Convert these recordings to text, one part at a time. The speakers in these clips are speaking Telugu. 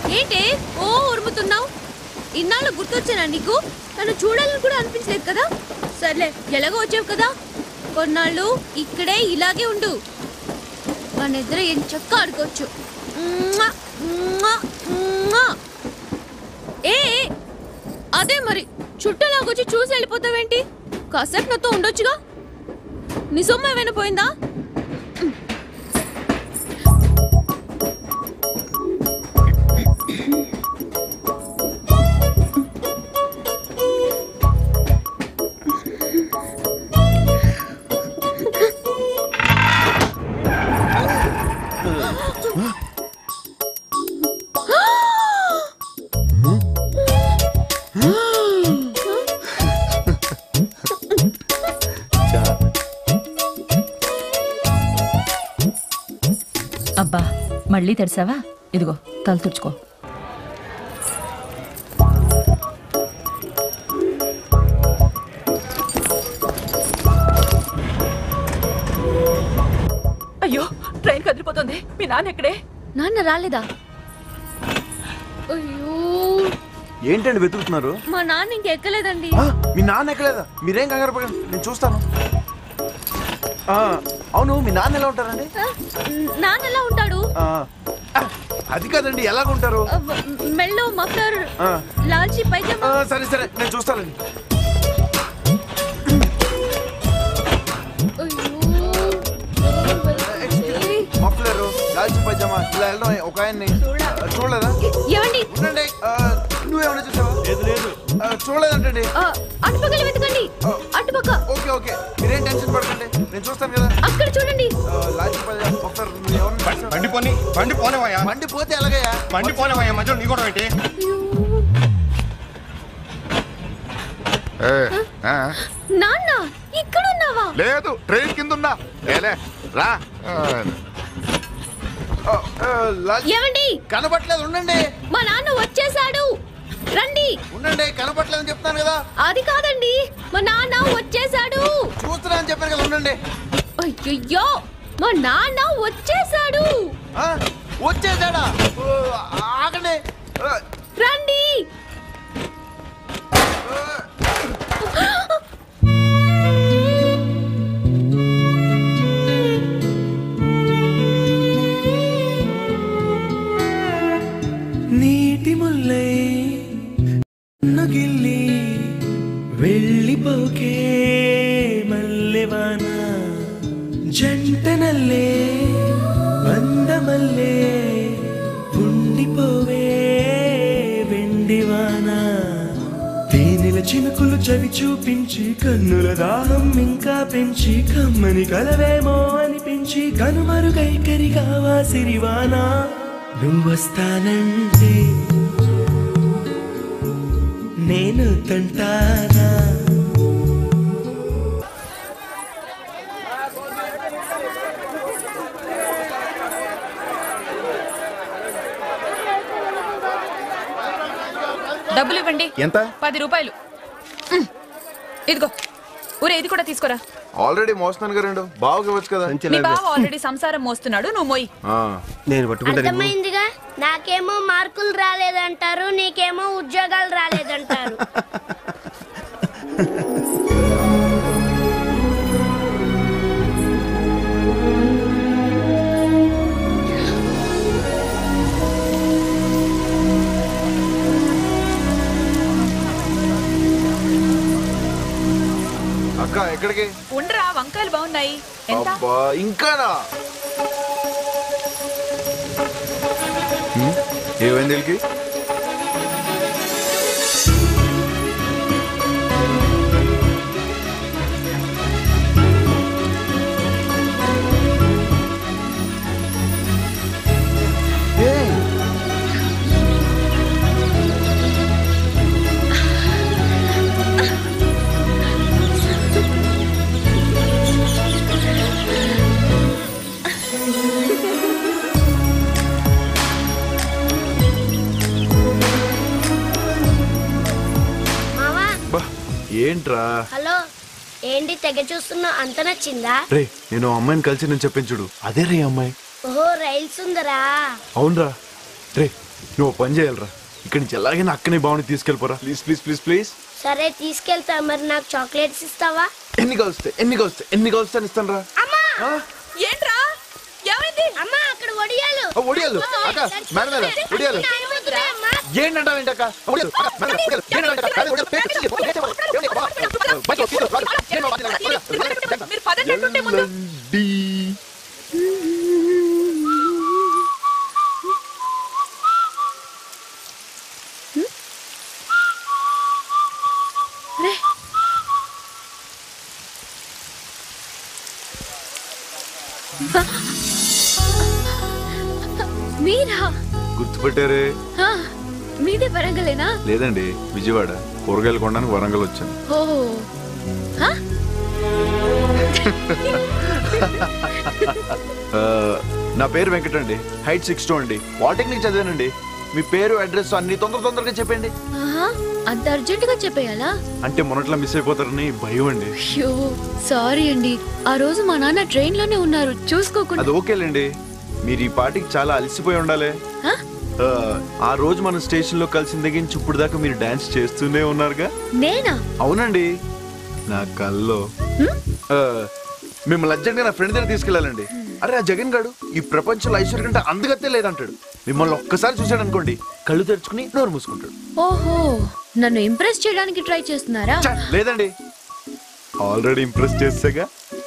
ఏంటే ఓ ఉరుముతున్నావు ఇన్నాళ్ళు గుర్తొచ్చానా నీకు నన్ను చూడాలని కూడా అనిపించలేదు కదా సర్లే ఎలాగో వచ్చావు కదా కొన్నాళ్ళు ఇక్కడే ఇలాగే ఉండు మన ఇద్దరు ఏం చక్క ఆడుకోవచ్చు మ్వా, మ్వా, మ్వా. ఏ ఏ, అదే మరి చుట్టలాగొచ్చి చూసి వెళ్ళిపోతావేంటి కాసేపు నాతో ఉండొచ్చుగా నీ సొమ్ము ఏమైనా పోయిందా అబ్బా మళ్ళీ తెరిసావా ఇదిగో తల తుడుచుకో అయ్యో ట్రైన్ కదిలిపోతుంది మీ నాన్న ఎక్కడే నాన్న రాలేదా అయ్యో ఏంటండి వెతుకుతున్నారు మా నాన్న ఇంకెక్కలేదండి ఆ, మీ నాన్న ఎక్కలేదా మీరేం కంగారు పడకండి నేను చూస్తాను ఆ, అవును మీ నాన్న ఎలా ఉంటారండి ఆ, నాన్న ఎలా ఉంటాడు ఆ, ఆ, అది కాదండి ఎలాగుంటారు ఆ, మెల్లో మఫ్లర్ ఆ, లాల్చి ఆ, పైజామా సరే సరే నేను చూస్తానండి మఫ్లర్ లాల్చి పైజామా ఇలా వెళ్ళడం ఒక ఆయన్ని ఆ, చూడలేదా ఏమండి ఉండండి ఆ, నువ్వేమైనా చూసావా లేదు లేదు చూడలేదంటండి ఆ, అటుపక్కల వెతకండి అటుపక్క ఓకే ఓకే మీరేం టెన్షన్ పడకండి నేను చూస్తాను కదా అక్కడ చూడండి ఆ, లాల్చి పైజామా మఫ్లర్ ఎవరిని చూసావా? బండి పోని బండి పోనేవయ్యా మండి పోతే ఎలాగయ్యా బండి పోనేవయ్యా మధ్యలో నీ కూడా ఏంటి ఏ, ఆ, నాన్న ఇక్కడ ఉన్నావా లేదు ట్రైన్ కింద ఉన్నా ఏలే రా ఆ, ఆ, ఆ, లాల్చి ఏమండి కనబట్లేదు ఉండండి మా నాన్న వచ్చేసాడు రండి ఉండండి కనబట్లేదని చెప్తాను కదా అది కాదండి మా నాన్న వచ్చేసాడు చూస్తున్నా అని చెప్పాను కదా ఉండండి అయ్యయ్యో మా నాన్న వచ్చేసాడు ఆ, వచ్చేసాడా ఓ, ఆగండి ఆ, రండి నీటి ముల్లై నగిల్లి వెళ్ళిపోకే మల్లెవాన జంటనల్లే బందమల్లే ఉండిపోవే వెండివాన తేనెల చినుకులు చవి చూపించి కన్నుల దాహం ఇంకా పెంచి కమ్మని కలవేమో అనిపించి కనుమరుగైకరి కావా సిరివానా నువ్వొస్తానంటే నేను తంటానా డబ్బులు ఇవ్వండి ఎంత పది రూపాయలు ఉమ్. ఇదిగో ఊరే ఇది కూడా తీసుకోరా ఆల్రెడీ మోస్తున్నాను కదా రెండు బాగా ఇవ్వచ్చు కదా మీ బావ ఆల్రెడీ సంసారం మోస్తున్నాడు నువ్వు మోయి ఆ, నేను పట్టుకుంటాను అర్థమైందిగా నాకేమో మార్కులు రాలేదంటారు నీకేమో ఉద్యోగాలు రాలేదంటారు అక్క ఎక్కడికి ఉండరా వంకాయలు బాగున్నాయి ఎంత అబ్బా ఇంకానా హ్మ్, ఏమైంది వీళ్ళకి ఏయ్, మావా బా, ఏంట్రా హలో ఏంటి తెగ చూస్తున్నా అంత నచ్చిందా రే నేను ఆ అమ్మాయిని కలిసి నేను చెప్పించుడు అదే రే అమ్మాయి ఓహో రైల్స్ ఉందరా అవునరా రే నువ్వు పని చేయాలరా ఇక్కడి నుంచి ఎలాగైనా అక్కనే బాగుని తీసుకెళ్ళిపోరా ప్లీజ్ ప్లీజ్ ప్లీజ్ ప్లీజ్ సరే తీసుకెళ్తా మరి నాకు చాక్లెట్స్ ఇస్తావా ఎన్ని కలుస్తాయి ఎన్ని కలుస్తాయి ఎన్ని కలుస్తాయి ఇస్తాను రా అమ్మా ఏంట్రా ఏమైంది అమ్మా అక్కడ వడియాలు ఒడియాలు అక్క మేడం మేడం ఒడియాలు అమ్మా ఏంటంటావు ఏంటక్క ఒడియాలు, అక్క, మేడం, ఒడియాలు, ఏంటంటావు అక్క? అదే, ఒడియాలు, పేరు తెచ్చి, ఒడియాలు, ఒడియాలు, ఒడియాలు, బయట వచ్చి, ఒడియాలు, మీరు పదండి అంటుంటే ముందు ఎల్లండి. రే మీరా గుర్తుపెట్టారే ఆ, మీదే వరంగలేనా లేదండి విజయవాడ కూరగాయలు కొనడానికి వరంగల్ వచ్చాను ఓ హా? ఆ, నా పేరు వెంకట అండి హైట్ సిక్స్ టూ అండి పాలిటెక్నిక్ చదివానండి మీ పేరు అడ్రస్ అన్ని తొందర తొందరగా చెప్పండి ఆహా, అంత అర్జెంటుగా చెప్పేయాలా అంటే మొన్నట్లా మిస్ అయిపోతారని భయం అండి అయ్యో సారీ అండి ఆ రోజు మా నాన్న ట్రైన్ లోనే ఉన్నారు చూసుకోకుండా అది ఓకేలేండి మీరు ఈ పాటికి చాలా అలసిపోయి ఉండాలి హా? ఆ, ఆ రోజు మన స్టేషన్ లో కలిసిన దగ్గర నుంచి ఇప్పుడు దాకా మీరు డాన్స్ చేస్తూనే ఉన్నారుగా నేనా అవునండి నా కల్లో ఆ, మిమ్మల్ని అర్జెంట్గా నా ఫ్రెండ్ దగ్గర తీసుకెళ్ళాలండి అరే ఆ జగన్ గాడు ఈ ప్రపంచంలో ఐశ్వర్యం కంటే అందుగతే లేదంటాడు మిమ్మల్ని ఒక్కసారి చూశాడు అనుకోండి కళ్ళు తెరుచుకుని నోరు మూసుకుంటాడు ఓహో నన్ను ఇంప్రెస్ చేయడానికి ట్రై చేస్తున్నారా ఛ, లేదండి ఆల్రెడీ ఇంప్రెస్ చేసాగా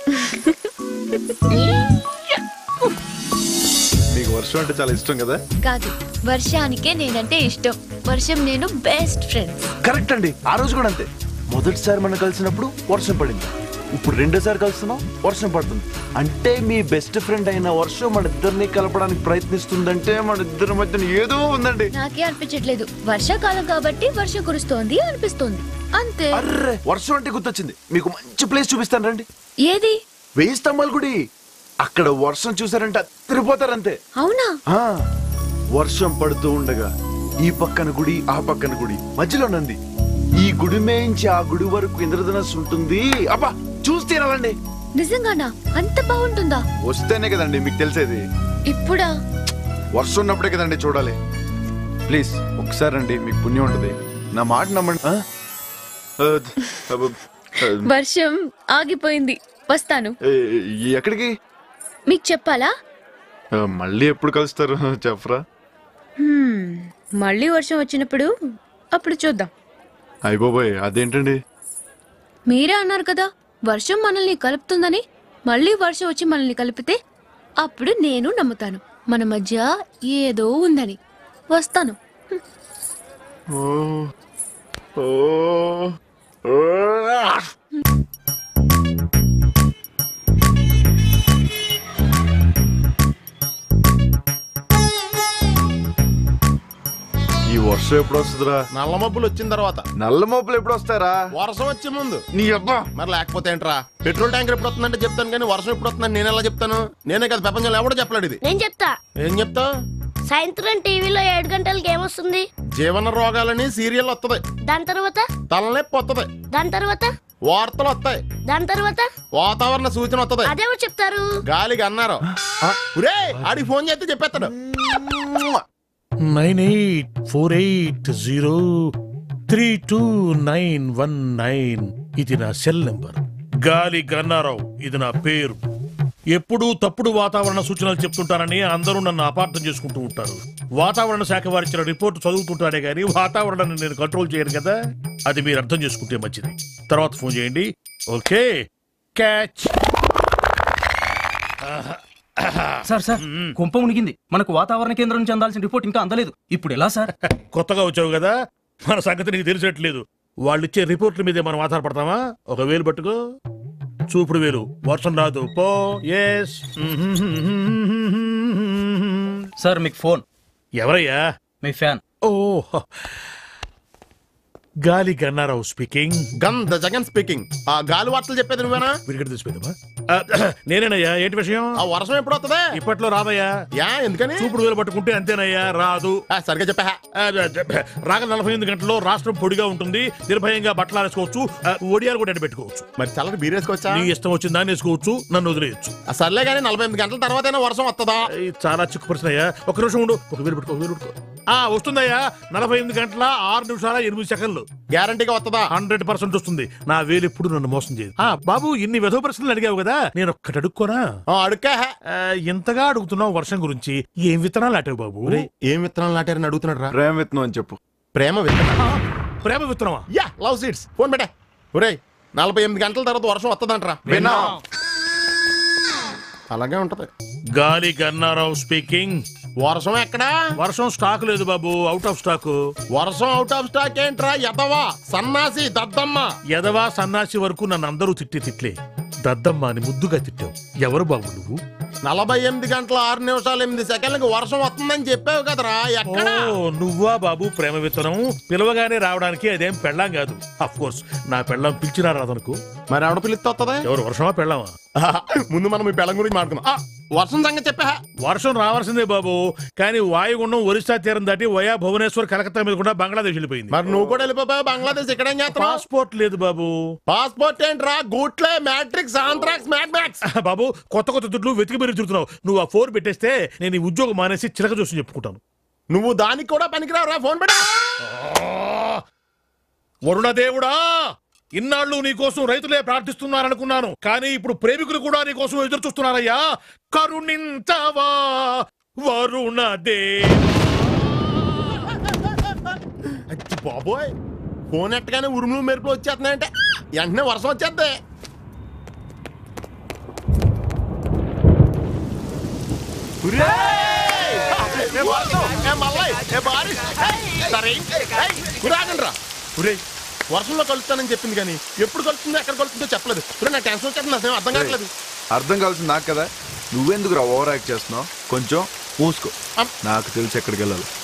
మీకు వర్షం అంటే చాలా ఇష్టం కదా కాదు వర్షానికే నేనంటే ఇష్టం వర్షం నేను బెస్ట్ ఫ్రెండ్స్ కరెక్ట్ అండి ఆ రోజు కూడా అంతే మొదటిసారి మనం కలిసినప్పుడు వర్షం పడింది ఇప్పుడు రెండోసారి కలుస్తున్నాం వర్షం పడుతుంది అంటే మీ బెస్ట్ ఫ్రెండ్ అయిన వర్షం మన ఇద్దరిని కలపడానికి ప్రయత్నిస్తుందంటే మన ఇద్దరి మధ్యన ఏదో ఉందండి నాకే అనిపించట్లేదు వర్షాకాలం కాబట్టి వర్షం కురుస్తోంది అనిపిస్తోంది అంతే అర్రే వర్షం అంటే గుర్తొచ్చింది మీకు మంచి ప్లేస్ చూపిస్తాను రండి ఏది వెయ్యి స్తంభాల గుడి అక్కడ వర్షం చూసారంటే అత్తిరిపోతారంతే అవునా ఆ, వర్షం పడుతూ ఉండగా ఈ పక్కన గుడి ఆ పక్కన గుడి మధ్యలో నంది ఈ గుడి మేయించి ఆ గుడి వరకు ఇంద్రధనస్సు ఉంటుంది అబ్బా చూసి తీరాలండి నిజంగానా అంత బాగుంటుందా వస్తేనే కదండి మీకు తెలిసేది ఇప్పుడా వర్షం ఉన్నప్పుడే కదండి చూడాలి ప్లీజ్ ఒకసారి అండి మీకు పుణ్యం ఉంటుంది నా మాట నమ్మండి ఆ? ఆ, అబ్బ, ఆ, వర్షం ఆగిపోయింది వస్తాను ఏ, ఎక్కడికి మీకు చెప్పాలా ఆ, మళ్ళీ ఎప్పుడు కలుస్తారు చెప్పరా హ్మ్, మళ్ళీ వర్షం వచ్చినప్పుడు అప్పుడు చూద్దాం అయిపోబోయ్ అదేంటండి మీరే అన్నారు కదా వర్షం మనల్ని కలుపుతుందని మళ్ళీ వర్షం వచ్చి మనల్ని కలిపితే అప్పుడు నేను నమ్ముతాను మన మధ్య ఏదో ఉందని వస్తాను ఓ ఓ ఓ ఈ వర్షం ఎప్పుడు వస్తుందిరా నల్ల మబ్బులు వచ్చిన తర్వాత నల్ల మోపులు ఎప్పుడు వస్తారా వర్షం వచ్చే ముందు నీ అబ్బా మరి లేకపోతే ఏంట్రా పెట్రోల్ ట్యాంకర్ ఎప్పుడు వస్తుందంటే చెప్తాను కానీ వర్షం ఎప్పుడు వస్తుందని నేను ఎలా చెప్తాను నేనే కదా ప్రపంచంలో ఎవడో చెప్పలేడు ఇది నేను చెప్తా ఏం చెప్తావు సాయంత్రం టీవీలో ఏడు గంటలకి ఏమొస్తుంది జీవన రోగాలని సీరియల్ వస్తుంది దాని తర్వాత తలనొప్పి వస్తుంది దాని తర్వాత వార్తలు వస్తాయి దాని తర్వాత వాతావరణ సూచన వస్తుంది అదేమో చెప్తారు గాలికి అన్నారు ఒరే ఆడికి ఫోన్ చేస్తే చెప్పేస్తాడు nine eight four eight zero three two nine one nine ఇది నా సెల్ నెంబర్ గాలి గన్నారావు ఇది నా పేరు ఎప్పుడూ తప్పుడు వాతావరణ సూచనలు చెప్తుంటారని అందరూ నన్ను అపార్థం చేసుకుంటూ ఉంటారు వాతావరణ శాఖ వారిచ్చిన రిపోర్ట్ చదువుతుంటారే గానీ వాతావరణాన్ని నేను కంట్రోల్ చేయను కదా అది మీరు అర్థం చేసుకుంటే మంచిది తర్వాత ఫోన్ చేయండి ఓకే క్యాచ్ సార్ సార్ కుంప మునిగింది మనకు వాతావరణ కేంద్రం నుంచి అందాల్సిన రిపోర్ట్ ఇంకా అందలేదు ఇప్పుడు ఎలా సార్ కొత్తగా వచ్చావు కదా మన సంగతి నీకు తెలిసట్లేదు వాళ్ళు ఇచ్చే రిపోర్ట్ల మీదే మనం ఆధారపడతామా ఒక వేలు పట్టుకో చూపుడు వేలు వర్షం రాదు పో ఎస్ సార్ మీకు ఫోన్ ఎవరయ్యా మీ ఫ్యాన్ ఓ గాలి గన్నారావు స్పీకింగ్ గంధ జగన్ స్పీకింగ్ ఆ గాలి వార్తలు చెప్పేది నువ్వేనా విడిగడ తీసిపోయిందమ్మా నేనేనయ్యా ఏంటి విషయం ఆ వర్షం ఎప్పుడు వస్తుంది ఇప్పట్లో రాదయ్యా యా ఎందుకని చూపుడు వేలు పట్టుకుంటే అంతేనయ్యా రాదు ఆ, సరిగ్గా చెప్పా ఆ, రాగల నలభై ఎనిమిది గంటల్లో రాష్ట్రం పొడిగా ఉంటుంది నిర్భయంగా బట్టలు ఆరేసుకోవచ్చు ఆ, ఒడియాలు కూడా పెట్టుకోవచ్చు మరి చల్లటి బీరేసుకోవచ్చా నీ ఇష్టం వచ్చిన దాన్ని వేసుకోవచ్చు నన్ను వదిలేయచ్చు ఆ, సర్లే కానీ నలభై ఎనిమిది గంటల తర్వాతైనా వర్షం వస్తుందా చాలా చిక్కు ప్రశ్న అయ్యా ఒక నిమిషం ఉండు ఒక వేలు పెట్టుకో ఒక వేలు పెట్టుకో ఆ వస్తుందయ్యా నలభై ఎనిమిది గంటల ఆరు నిమిషాల ఎనిమిది సెకండ్లు గ్యారంటీగా వస్తుందా హండ్రెడ్ పర్సెంట్ వస్తుంది నా వేలు ఎప్పుడు నన్ను మోసం చేయదు ఆ బాబు ఇన్ని వెధవ ప్రశ్నలు అడిగావు కదా నేను ఒక్కటి అడుక్కోనా ఆ, అడుక్కా ఆ, ఇంతగా అడుగుతున్నావు వర్షం గురించి ఏం విత్తనాలు అటావు బాబు ఒరేయ్, ఏం విత్తనాలు నాటారని అడుగుతున్నాడు రా ప్రేమ విత్తనం అని చెప్పు ప్రేమ విత్తనం ప్రేమ విత్తనమా యా లవ్ సీడ్స్ ఫోన్ పెట్టే ఒరేయ్ నలభై ఎనిమిది గంటల తర్వాత వర్షం వస్తుందంట్రా విన్నాం అలాగే ఉంటది గాలి గన్నారావు స్పీకింగ్ వర్షం ఎక్కడా వర్షం స్టాక్ లేదు బాబు అవుట్ ఆఫ్ స్టాక్ వర్షం అవుట్ ఆఫ్ స్టాక్ ఏంట్రా ఎదవా సన్నాసి దద్దమ్మ ఎదవా సన్నాసి వరకు నన్ను అందరూ తిట్టి తిట్లే దద్దమ్మ అని ముద్దుగా తిట్టావు ఎవరు బాబు నువ్వు నలభై ఎనిమిది గంటల ఆరు నిమిషాలు ఎనిమిది సెకండ్లకు వర్షం వస్తుందని చెప్పావు కదరా ఎక్కడ ఓ నువ్వా బాబు ప్రేమ విత్తనం పిలవగానే రావడానికి అదేం పెళ్ళాం కాదు అఫ్ కోర్స్ నా పెళ్ళం పిలిచినా రాదనుకో మరి ఆవిడ పిలిస్తే వస్తుందా ఎవరు వర్షమా పెళ్ళామా ముందు మనం ఈ పెళ్ళం గురించి మాట్లాడుకుందాం ఆ, వర్షం సంగతి చెప్పా వర్షం రావాల్సిందే బాబు కానీ వాయుగుండం ఒరిస్సా తీరం దాటి వయా భువనేశ్వర్ కలకత్తా మీద కూడా బంగ్లాదేశ్ వెళ్ళిపోయింది మరి నువ్వు కూడా వెళ్ళిపోయావు బంగ్లాదేశ్ ఇక్కడేం చేస్తున్నావు పాస్పోర్ట్ లేదు బాబు పాస్పోర్ట్ ఏంట్రా గూట్లే మ్యాట్రిక్స్ ఆంథ్రాక్స్ మ్యాట్ మ్యాక్స్ బాబు కొత్త కొత్త దుడ్లు వెతికి మీరు తిరుగుతున్నావు నువ్వు ఆ ఫోర్ పెట్టేస్తే నేను ఈ ఉద్యోగం మానేసి చిలక చూసి చెప్పుకుంటాను నువ్వు దానికి కూడా పనికిరావురా ఫోన్ పెట్టా వరుణదేవుడా ఇన్నాళ్ళు నీ కోసం రైతులే ప్రార్థిస్తున్నారనుకున్నాను కానీ ఇప్పుడు ప్రేమికులు కూడా నీ కోసం ఎదురు చూస్తున్నారయ్యా కరుణించవా వరుణదే అచ్చి బాబోయ్ ఫోన్ ఎట్టగానే ఉరుములు మెరుపులు వచ్చేస్తున్నాయంటే వెంటనే వర్షం వచ్చేద్ది ఏ వర్షం, ఏ మల్లయ్, ఏ బారిష్, సరే, ఏయ్, ఉరాగండ్రా. ఉరేయ్, వర్షంలో కలుస్తానని చెప్పింది కానీ ఎప్పుడు కలుస్తుందో ఎక్కడ కలుస్తుందో చెప్పలేదు ఉరే, నా టెన్షన్ వచ్చేస్తుంది అసలు ఏం అర్థం కావట్లేదు అర్థం కావాల్సింది నాకు కదా నువ్వెందుకు రా ఓవర్ యాక్ట్ చేస్తున్నావు కొంచెం మూసుకో నాకు తెలిసి ఎక్కడికి వెళ్ళాలి